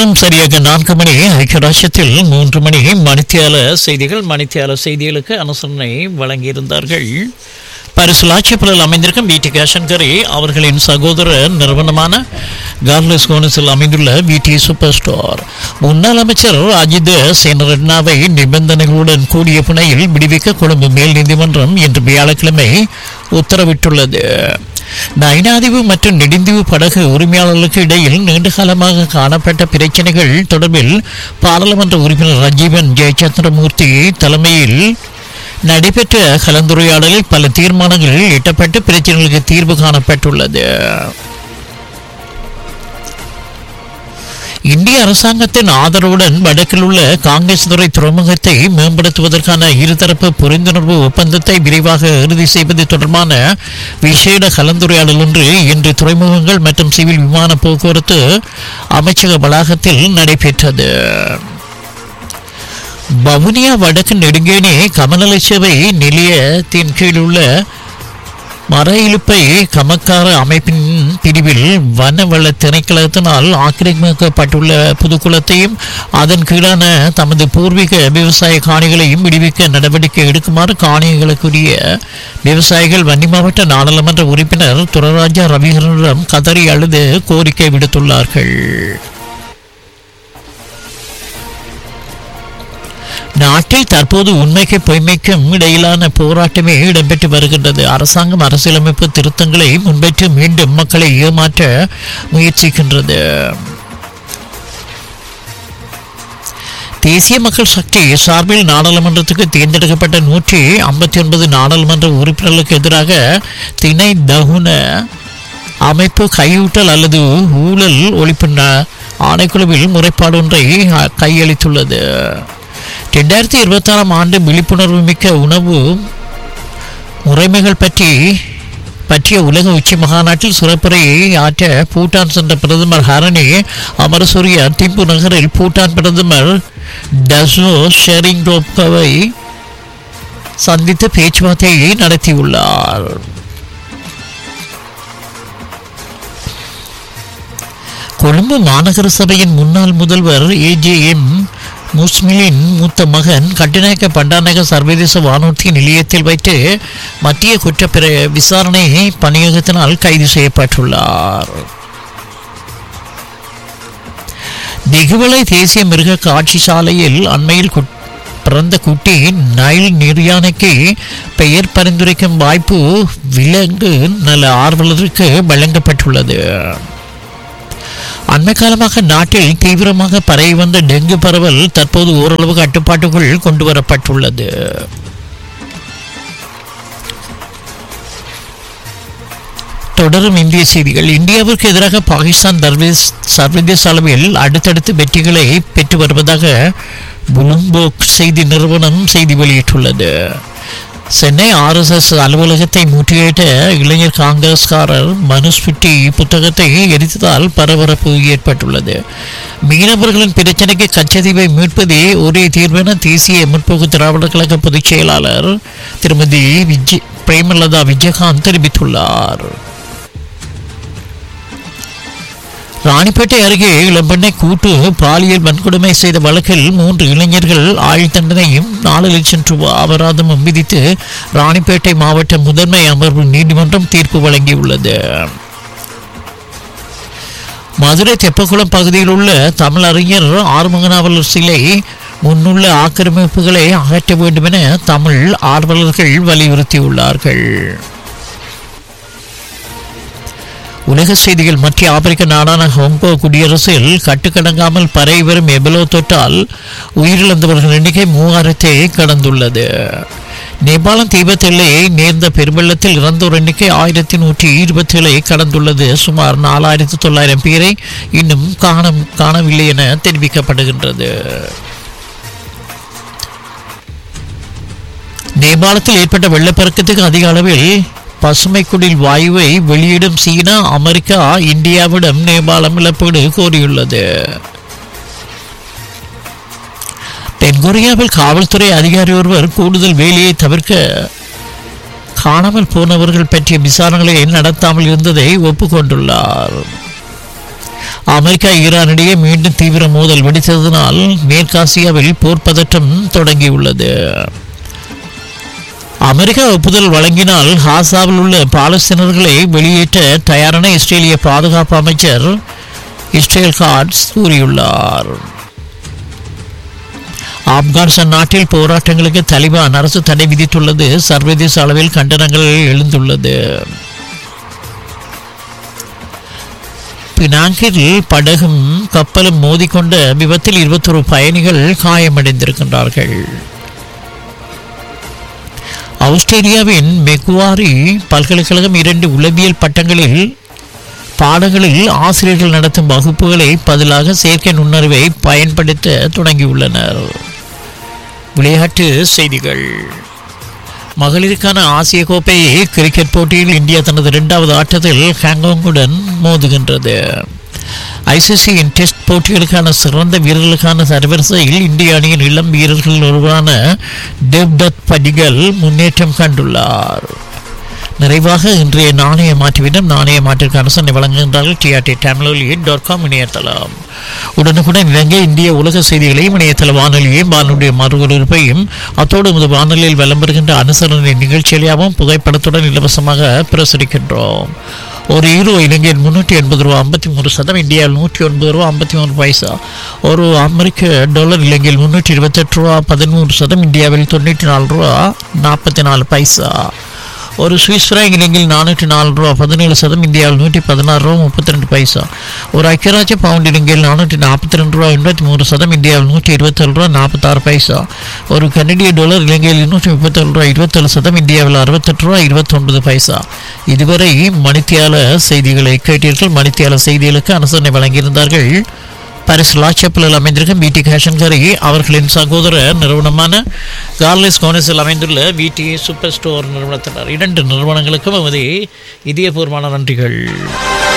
நேரம் சரியாக நான்கு மணி ஐக்கியராட்சத்தில் மூன்று மணி மணித்தியால செய்திகள் மணித்தியால செய்திகளுக்கு அனுசரணை வழங்கியிருந்தார்கள் பரிசுலாட்சியப்பலில் அமைந்திருக்கும் பிடி கேஷன்கரி அவர்களின் சகோதர நிறுவனமான கார்லஸ் கோனஸில் அமைந்துள்ள பிடி சூப்பர் ஸ்டோர் முன்னாள் அமைச்சர் அஜித் சேனரட்னாவை நிபந்தனைகளுடன் கூடிய புனையில் விடுவிக்க கொழும்பு மேல் நீதிமன்றம் இன்று வியாழக்கிழமை உத்தரவிட்டுள்ளது நைனாதிவு மற்றும் நெடுந்தீவு படகு உரிமையாளர்களுக்கு இடையில் நீண்ட காலமாக காணப்பட்ட பிரச்சனைகள் தொடர்பில் பாராளுமன்ற உறுப்பினர் ரஜீவன் ஜெயச்சந்திரமூர்த்தி தலைமையில் நடைபெற்ற கலந்துரையாடலில் பல தீர்மானங்கள் எட்டப்பட்டு பிரச்சனைகளுக்கு தீர்வு காணப்பட்டுள்ளது இந்திய அரசாங்கத்தின் ஆதரவுடன் வடக்கில் உள்ள காங்கிரஸ் துறை துறைமுகத்தை மேம்படுத்துவதற்கான இருதரப்பு புரிந்துணர்வு ஒப்பந்தத்தை விரைவாக இறுதி செய்வது தொடர்பான விசேட கலந்துரையாடல் ஒன்று இன்று துறைமுகங்கள் மற்றும் சிவில் விமான போக்குவரத்து அமைச்சக வளாகத்தில் நடைபெற்றது வவுனியா வடக்கு நெடுங்கேணி கமநல சேவை நிலையத்தின் கீழ் உள்ள மர இழுப்பை கமக்கார அமைப்பின் பிரிவில் வனவள திணைக்களத்தினால் ஆக்கிரமிக்கப்பட்டுள்ள புதுக்குளத்தையும் அதன் கீழான தமது பூர்வீக விவசாய காணிகளையும் விடுவிக்க நடவடிக்கை எடுக்குமாறு காணிகளுக்குரிய விவசாயிகள் வன்னி மாவட்ட நாடாளுமன்ற உறுப்பினர் துரராஜா ரவிகரனிடம் கதறி அழுது கோரிக்கை விடுத்துள்ளார்கள் நாட்டில் தற்போது உண்மைக்கு பொய்மைக்கும் இடையிலான போராட்டமே இடம்பெற்று வருகின்றது அரசாங்கம் அரசியலமைப்பு திருத்தங்களை முன்வைத்து மீண்டும் மக்களை ஏமாற்ற முயற்சிக்கின்றது தேசிய மக்கள் சக்தி சார்பில் நாடாளுமன்றத்துக்கு தேர்ந்தெடுக்கப்பட்ட நூற்றி ஐம்பத்தி ஒன்பது நாடாளுமன்ற உறுப்பினர்களுக்கு எதிராக திணை தகுன அமைப்பு கையூட்டல் அல்லது ஊழல் ஒழிப்பு ந- ஆணைக்குழுவில் முறைப்பாடு ஒன்றை அ, கையளித்துள்ளது ரெண்டாயிரத்தி இருபத்தாறாம் ஆண்டு விழிப்புணர்வு மிக்க உணவு முறைமைகள் பற்றி பற்றிய உலக உச்சி மகாநாட்டில் சிறப்புரையை ஆற்ற பூட்டான் சென்ற பிரதமர் ஹரணி அமரசூரிய திம்பு நகரில் பூட்டான் பிரதமர் டசோ ஷெரிங் டோப்கவை சந்தித்து பேச்சுவார்த்தையை நடத்தியுள்ளார் கொழும்பு மாநகர சபையின் முன்னாள் முதல்வர் ஏஜேஎம் முஸ்மிலின் மூத்த மகன் கட்டுநாயக்க பண்டாநாயக சர்வதேச வானூர்தி நிலையத்தில் வைத்து மத்திய குற்றப்பிர விசாரணை பணியகத்தினால் கைது செய்யப்பட்டுள்ளார் திகுவளை தேசிய மிருக காட்சி சாலையில் அண்மையில் குட்- பிறந்த குட்டி நைல் நீர்யானைக்கு பெயர் பரிந்துரைக்கும் வாய்ப்பு விலங்கு நல ஆர்வலருக்கு வழங்கப்பட்டுள்ளது அண்மை காலமாக நாட்டில் தீவிரமாக பரவி வந்த டெங்கு பரவல் தற்போது ஓரளவு கட்டுப்பாட்டுக்குள் கொண்டு வரப்பட்டுள்ளது தொடரும் இந்திய செய்திகள் இந்தியாவிற்கு எதிராக பாகிஸ்தான் சர்வதேச சர்வதேச அளவில் அடுத்தடுத்து வெற்றிகளை பெற்று வருவதாக புளும்போக் செய்தி நிறுவனம் செய்தி வெளியிட்டுள்ளது சென்னை ஆர்எஸ்எஸ் அலுவலகத்தை முற்றுகையிட்ட இளைஞர் காங்கிரஸ்காரர் மனுஸ்மிருதி புத்தகத்தை எரித்ததால் பரபரப்பு ஏற்பட்டுள்ளது மீனவர்களின் பிரச்சனைக்கு கச்சதீவை மீட்பதே ஒரே தீர்வென தேசிய முற்போக்கு திராவிடர் கழக பொதுச் செயலாளர் திருமதி விஜய் பிரேமலதா விஜயகாந்த் தெரிவித்துள்ளார் ராணிப்பேட்டை அருகே இளம்பெண்ணை கூட்டு பாலியல் வன்கொடுமை செய்த வழக்கில் மூன்று இளைஞர்கள் ஆயுள் தண்டனையும் நாலு லட்சம் ரூபாய் அபராதமும் விதித்து ராணிப்பேட்டை மாவட்ட முதன்மை அமர்வு நீதிமன்றம் தீர்ப்பு வழங்கியுள்ளது மதுரை தெப்பக்குளம் பகுதியில் உள்ள தமிழ் அறிஞர் ஆறுமுகனாவலர் சிலை முன்னுள்ள ஆக்கிரமிப்புகளை அகற்ற வேண்டும் என தமிழ் ஆர்வலர்கள் வலியுறுத்தியுள்ளார்கள் உலக செய்திகள் மத்திய ஆப்பிரிக்க நாடான ஹாங்கோ குடியரசில் கட்டுக்கடங்காமல் பரவி வரும் எபலோ தொற்றால் உயிரிழந்தவர்கள் எண்ணிக்கை மூவாயிரத்தை கடந்துள்ளது நேபாளம் தீபத்திலே நேர்ந்த பெருவெள்ளத்தில் இறந்தோர் எண்ணிக்கை ஆயிரத்தி நூற்றி இருபத்தி ஏழை கடந்துள்ளது சுமார் நாலாயிரத்தி தொள்ளாயிரம் பேரை இன்னும் காண காணவில்லை என தெரிவிக்கப்படுகின்றது நேபாளத்தில் ஏற்பட்ட வெள்ளப்பெருக்கத்துக்கு அதிக அளவில் பசுமை குடில் வாயுவை வெளியிடும் சீனா அமெரிக்கா இந்தியாவிடம் நேபாளம் இழப்பீடு கோரியுள்ளது தென்கொரியாவில் காவல்துறை அதிகாரி ஒருவர் கூடுதல் வேலையை தவிர்க்க காணாமல் போனவர்கள் பற்றிய விசாரணைகளை நடத்தாமல் இருந்ததை ஒப்புக்கொண்டுள்ளார் அமெரிக்கா ஈரான் இடையே மீண்டும் தீவிர மோதல் வெடித்ததனால் மேற்காசியாவில் போர் பதற்றம் தொடங்கியுள்ளது அமெரிக்கா ஒப்புதல் வழங்கினால் ஹாசாவில் உள்ள பாலஸ்தீனர்களை வெளியேற்ற தயாரான இஸ்ரேலிய பாதுகாப்பு அமைச்சர் இஸ்ரேல் காட்ஸ் கூறியுள்ளார் ஆப்கானிஸ்தான் நாட்டில் போராட்டங்களுக்கு தலிபான் அரசு தடை விதித்துள்ளது சர்வதேச அளவில் கண்டனங்கள் எழுந்துள்ளது பினாங்கில் படகும் கப்பலும் மோதிக்கொண்ட விபத்தில் இருபத்தொரு பயணிகள் காயமடைந்திருக்கின்றார்கள் ஆஸ்திரேலியாவின் மெக்வாரி பல்கலைக்கழகம் இரண்டு உளவியல் பட்டங்களில் பாடங்களில் ஆசிரியர்கள் நடத்தும் வகுப்புகளை பதிலாக செயற்கை நுண்ணறிவை பயன்படுத்த தொடங்கியுள்ளனர் விளையாட்டு செய்திகள் மகளிருக்கான ஆசிய கோப்பை கிரிக்கெட் போட்டியில் இந்தியா தனது இரண்டாவது ஆட்டத்தில் ஹாங்காங்குடன் மோதுகின்றது ஐசிசியின் டெஸ்ட் போட்டிகளுக்கான சிறந்த வீரர்களுக்கான தரவரிசையில் இந்திய அணியின் இளம் வீரர்கள் ஒருவரான டெவ்டத் படிகல் முன்னேற்றம் கண்டுள்ளார் நிறைவாக இன்றைய நாணய மாற்றுவிடம் நாணய மாற்றிற்கு அரசனை வழங்குகின்றார்கள் டிஆர்டி தமிழொலி டாட் காம் இணையதளம் உடனுக்குடன் இலங்கை இந்திய உலக செய்திகளையும் இணையதள வானொலியையும் வானொலிய மறுஒலிபையும் அத்தோடு நமது வானொலியில் விளம்பருகின்ற அனுசரணை நிகழ்ச்சிகளையாகவும் புகைப்படத்துடன் இலவசமாக பிரசுரிக்கின்றோம் ஒரு ஈரோ இலங்கையில் முன்னூற்றி எண்பது ரூபா ஐம்பத்தி மூணு சதம் இந்தியாவில் நூற்றி ஒன்பது ரூபா ஐம்பத்தி மூணு பைசா ஒரு அமெரிக்க டாலர் இலங்கையில் முன்னூற்றி இருபத்தெட்டு ரூபா பதிமூன்று சதம் இந்தியாவில் தொண்ணூற்றி நாலு ரூபா நாற்பத்தி நாலு பைசா ஒரு சுவிஸ் ஃப்ராங்க் இலங்கையில் நானூற்றி நாலு ரூபா பதினேழு சதம் இந்தியாவில் நூற்றி பதினாறு ரூபா முப்பத்தி ரெண்டு பைசா ஒரு ஐக்கியராஜ்ய பவுண்ட் இலங்கையில் நானூற்றி நாற்பத்தி ரெண்டு ரூபா எண்பத்தி மூணு சதம் இந்தியாவில் நூற்றி இருபத்தேழு ரூபா நாற்பத்தாறு பைசா ஒரு கனடிய டாலர் இலங்கையில் இருநூற்றி முப்பத்தேழு ரூபா இருபத்தேழு சதம் இந்தியாவில் அறுபத்தெட்டு ரூபா இருபத்தொன்பது பைசா இதுவரை மணித்தியால செய்திகளை கேட்டீர்கள் மணித்தியால செய்திகளுக்கு அனுசரணை வழங்கியிருந்தார்கள் பாரிஸ் லாச்சப்பில் அமைந்திருக்கும் பிடி கேஷன்கரி அவர்களின் சகோதர நிறுவனமான கார்லெஸ் கோனஸில் அமைந்துள்ள பிடி சூப்பர் ஸ்டோர் நிறுவனத்தினர் இரண்டு நிறுவனங்களுக்கும் நமது இதயபூர்வமான நன்றிகள்